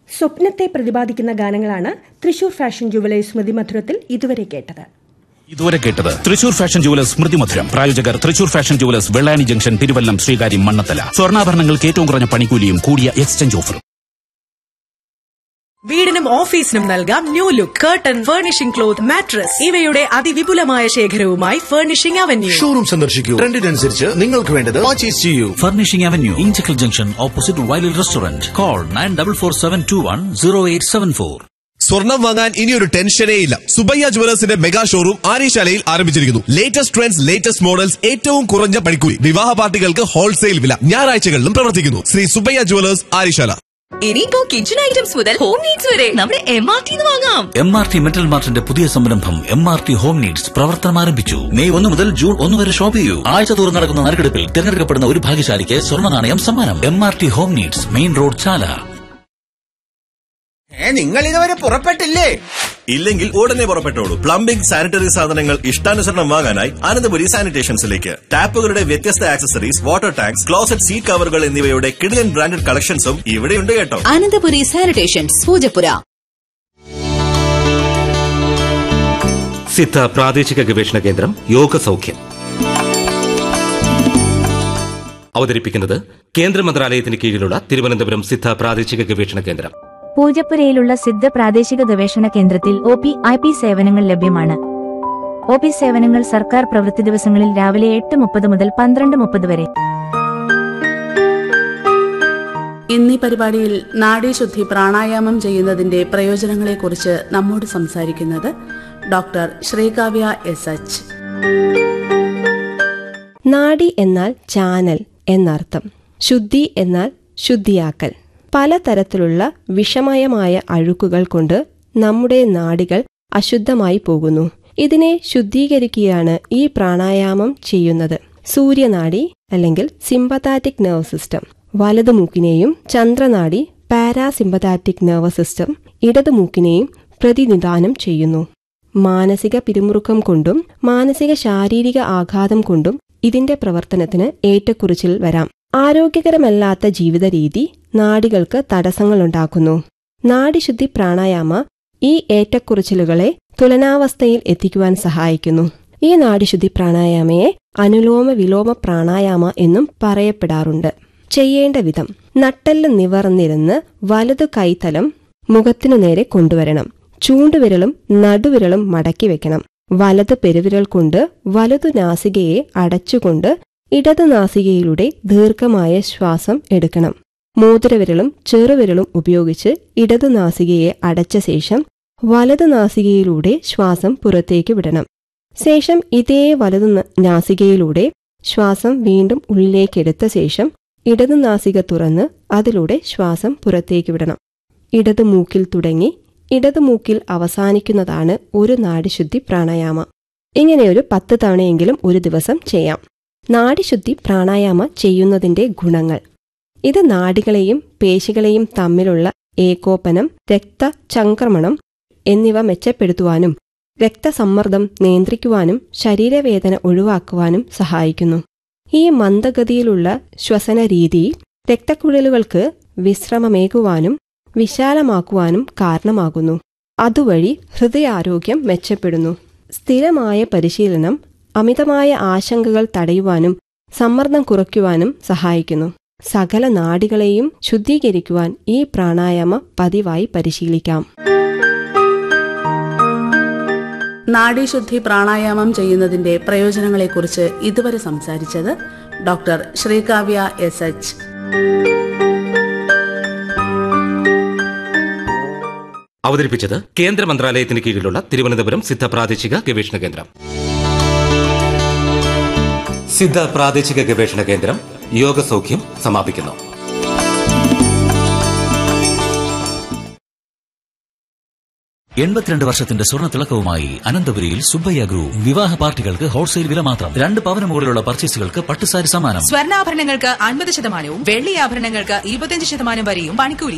സ്വപ്നത്തെ പ്രതിപാദിക്കുന്ന ഗാനങ്ങളാണ് തൃശൂർ ഫാഷൻ ജുവലേഴ്സ് സ്മൃതി മധുരത്തിൽ ഇതുവരെ കേട്ടത് ഇതുവരെ കേട്ടത് തൃശൂർ ഫാഷൻ ജുവലേഴ്സ് സ്മൃതി മധുരം പ്രായോജകർ Thrissur fashion jewellers Vellani junction Thiruvallam Sreekaryam Mannathala സ്വർണ്ണാഭരണങ്ങൾക്ക് ഏറ്റവും കുറഞ്ഞ പണിക്കൂലിയും കൂടിയ എക്സ്ചേഞ്ച് ഓഫറും വീടിനും ഓഫീസിനും നൽകാം new look curtain furnishing cloth mattress ഇവയുടെ അതിവിപുലമായ ശേഖരവുമായി ഫർണിഷിംഗ് അവന്യൂ ഷോറൂം സന്ദർശിക്കൂ ട്രെൻഡിനനുസരിച്ച് നിങ്ങൾക്ക് വേണ്ടത് പർച്ചേസ് ചെയ്യൂ Furnishing Avenue, Inchicle Junction, opposite Wiley Restaurant. Call 9447210874. സ്വർണം വാങ്ങാൻ ഇനിയൊരു ടെൻഷനേ ഇല്ല സുബയ്യ ജുവലേഴ്സിന്റെ മെഗാ ഷോറൂം ആര്യശാലയിൽ ആരംഭിച്ചിരിക്കുന്നു ലേറ്റസ്റ്റ് ട്രെൻഡ്സ് ലേറ്റസ്റ്റ് മോഡൽസ് ഏറ്റവും കുറഞ്ഞ പണിക്കൂലി വിവാഹ പാർട്ടികൾക്ക് ഹോൾസെയിൽ വില ഞായറാഴ്ചകളിലും പ്രവർത്തിക്കുന്നു ശ്രീ സുബയ്യ ജുവലേഴ്സ് ആര്യശാല ഇനിയിപ്പോ കിച്ചൺ ഐറ്റംസ് മുതൽ ഹോം നീഡ്സ് വരെ നമ്മുടെ എം ആർ ടി വാങ്ങാം എം ആർ ടി മെറ്റൽ മാർട്ടിന്റെ പുതിയ സംരംഭം M R T home needs പ്രവർത്തനം ആരംഭിച്ചു മെയ് ഒന്ന് മുതൽ ജൂൺ ഒന്ന് വരെ ഷോപ്പ് ചെയ്യൂ ആഴ്ച തോറും നടക്കുന്ന നറുക്കെടുപ്പിൽ തിരഞ്ഞെടുക്കപ്പെടുന്ന ഒരു ഭാഗ്യശാലിക്ക് സ്വർണ്ണ നാണയം സമ്മാനം M R T home needs main road Chala ഏ നിങ്ങൾ ഇതുവരെ പുറപ്പെട്ടില്ലേ ഇല്ലെങ്കിൽ ഉടനെ പുറപ്പെട്ടോളൂ പ്ലംബിംഗ് സാനിറ്ററി സാധനങ്ങൾ ഇഷ്ടാനുസരണം വാങ്ങാനായി അനന്തപുരി സാനിറ്റേഷൻസിലേക്ക് ടാപ്പുകളുടെ വ്യത്യസ്ത accessories water tanks closet seat കവറുകൾ എന്നിവയുടെ കിടിലൻ ബ്രാൻഡഡ് കളക്ഷൻസും ഇവിടെയുണ്ട് കേട്ടോ അനന്തപുരി സാനിറ്റേഷൻസ് പൂജപ്പുര സിദ്ധ പ്രാദേശിക ഗവേഷണ കേന്ദ്രം യോഗ സൗഖ്യം അവതരിപ്പിക്കുന്നത് കേന്ദ്ര മന്ത്രാലയത്തിന് കീഴിലുള്ള തിരുവനന്തപുരം സിദ്ധ പ്രാദേശിക ഗവേഷണ കേന്ദ്രം പൂജപ്പുരയിലുള്ള സിദ്ധ പ്രാദേശിക ഗവേഷണ കേന്ദ്രത്തിൽ ഒ പി ഐ പി സേവനങ്ങൾ ലഭ്യമാണ് ഒ പി സേവനങ്ങൾ സർക്കാർ പ്രവൃത്തി ദിവസങ്ങളിൽ രാവിലെ എട്ട് മുപ്പത് മുതൽ പന്ത്രണ്ട് മുപ്പത് വരെ ഇന്നീ പരിപാടിയിൽ നാഡീശുദ്ധി പ്രാണായാമം ചെയ്യുന്നതിന്റെ പ്രയോജനങ്ങളെക്കുറിച്ച് നമ്മോട് സംസാരിക്കുന്നത് ഡോക്ടർ ശ്രീകാവ്യ എസ് എച്ച് നാഡി എന്നാൽ ചാനൽ എന്നർത്ഥം ശുദ്ധി എന്നാൽ ശുദ്ധിയാക്കൽ പലതരത്തിലുള്ള വിഷമയമായ അഴുക്കുകൾ കൊണ്ട് നമ്മുടെ നാഡികൾ അശുദ്ധമായി പോകുന്നു ഇതിനെ ശുദ്ധീകരിക്കുകയാണ് ഈ പ്രാണായാമം ചെയ്യുന്നത് സൂര്യനാഡി അല്ലെങ്കിൽ സിമ്പതാറ്റിക് നെർവ് സിസ്റ്റം വലതുമൂക്കിനെയും ചന്ദ്രനാഡി പാരാസിമ്പതാറ്റിക് നെർവ് സിസ്റ്റം ഇടതുമൂക്കിനെയും പ്രതിനിധാനം ചെയ്യുന്നു മാനസിക പിരിമുറുക്കം കൊണ്ടും മാനസിക ശാരീരിക ആഘാതം കൊണ്ടും ഇതിന്റെ പ്രവർത്തനത്തിന് ഏറ്റക്കുറിച്ചിൽ വരാം ആരോഗ്യകരമല്ലാത്ത ജീവിത രീതി നാഡികൾക്ക് തടസ്സങ്ങളുണ്ടാക്കുന്നു നാഡിശുദ്ധി പ്രാണായാമ ഈ ഏറ്റക്കുറിച്ചിലുകളെ തുലനാവസ്ഥയിൽ എത്തിക്കുവാൻ സഹായിക്കുന്നു ഈ നാഡിശുദ്ധി പ്രാണായാമയെ അനുലോമ വിലോമ പ്രാണായാമ എന്നും പറയപ്പെടാറുണ്ട് ചെയ്യേണ്ട വിധം നട്ടെല്ല് നിവർന്നിരുന്ന് വലതു കൈത്തലം മുഖത്തിനു നേരെ കൊണ്ടുവരണം ചൂണ്ടുവിരലും നടുവിരലും മടക്കി വെക്കണം വലത് പെരുവിരൽ കൊണ്ട് വലതു നാസികയെ അടച്ചുകൊണ്ട് ഇടത് നാസികയിലൂടെ ദീർഘമായ ശ്വാസം എടുക്കണം മോതിരവിരലും ചെറുവിരലും ഉപയോഗിച്ച് ഇടത് നാസികയെ അടച്ച ശേഷം വലത് നാസികയിലൂടെ ശ്വാസം പുറത്തേക്ക് വിടണം ശേഷം ഇതേ വലതു നാസികയിലൂടെ ശ്വാസം വീണ്ടും ഉള്ളിലേക്കെടുത്ത ശേഷം ഇടതു നാസിക തുറന്ന് അതിലൂടെ ശ്വാസം പുറത്തേക്ക് വിടണം ഇടതു മൂക്കിൽ തുടങ്ങി ഇടതു മൂക്കിൽ അവസാനിക്കുന്നതാണ് ഒരു നാഡിശുദ്ധി പ്രാണായാമ ഇങ്ങനെയൊരു പത്ത് തവണയെങ്കിലും ഒരു ദിവസം ചെയ്യാം നാഡിശുദ്ധി പ്രാണായാമ ചെയ്യുന്നതിന്റെ ഗുണങ്ങൾ ഇത് നാഡികളെയും പേശികളെയും തമ്മിലുള്ള ഏകോപനം രക്തചംക്രമണം എന്നിവ മെച്ചപ്പെടുത്തുവാനും രക്തസമ്മർദ്ദം നിയന്ത്രിക്കുവാനും ശരീരവേദന ഒഴിവാക്കുവാനും സഹായിക്കുന്നു ഈ മന്ദഗതിയിലുള്ള ശ്വസന രീതി രക്തക്കുഴലുകൾക്ക് വിശ്രമമേകുവാനും വിശാലമാക്കുവാനും കാരണമാകുന്നു അതുവഴി ഹൃദയാരോഗ്യം മെച്ചപ്പെടുന്നു സ്ഥിരമായ പരിശീലനം അമിതമായ ആശങ്കകൾ തടയുവാനും സമ്മർദ്ദം കുറയ്ക്കുവാനും സഹായിക്കുന്നു സകല നാഡികളെയും ശുദ്ധീകരിക്കുവാൻ ഈ പ്രാണായാമ പതിവായി പരിശീലിക്കാം നാഡീശുദ്ധി പ്രാണായാമം ചെയ്യുന്നതിന്റെ പ്രയോജനങ്ങളെക്കുറിച്ച് ഇതുവരെ സംസാരിച്ചത് ഡോക്ടർ ശ്രീകാവ്യ എസ് എച്ച് അവതരിപ്പിച്ചത് കേന്ദ്ര മന്ത്രാലയത്തിന് കീഴിലുള്ള തിരുവനന്തപുരം സിദ്ധ പ്രാദേശിക ഗവേഷണ കേന്ദ്രം സിദ്ധ പ്രാദേശിക ഗവേഷണ കേന്ദ്രം യോഗ സൗഖ്യം സമാപിക്കുന്നു എൺപത്തിരണ്ട് വർഷത്തിന്റെ സ്വർണ്ണ തിളക്കവുമായി അനന്തപുരിയിൽ സുബ്ബയ്യ ഗ്രൂപ്പ് വിവാഹ പാർട്ടികൾക്ക് ഹോൾസെയിൽ വില മാത്രം രണ്ട് പവന് മുകളിലുള്ള പർച്ചേസുകൾക്ക് പട്ടുസാരി സമ്മാനം സ്വർണ്ണാഭരണങ്ങൾക്ക് അൻപത് ശതമാനവും വെള്ളി ആഭരണങ്ങൾക്ക് ഇരുപത്തിയഞ്ച് ശതമാനം വരെയും പണിക്കൂലി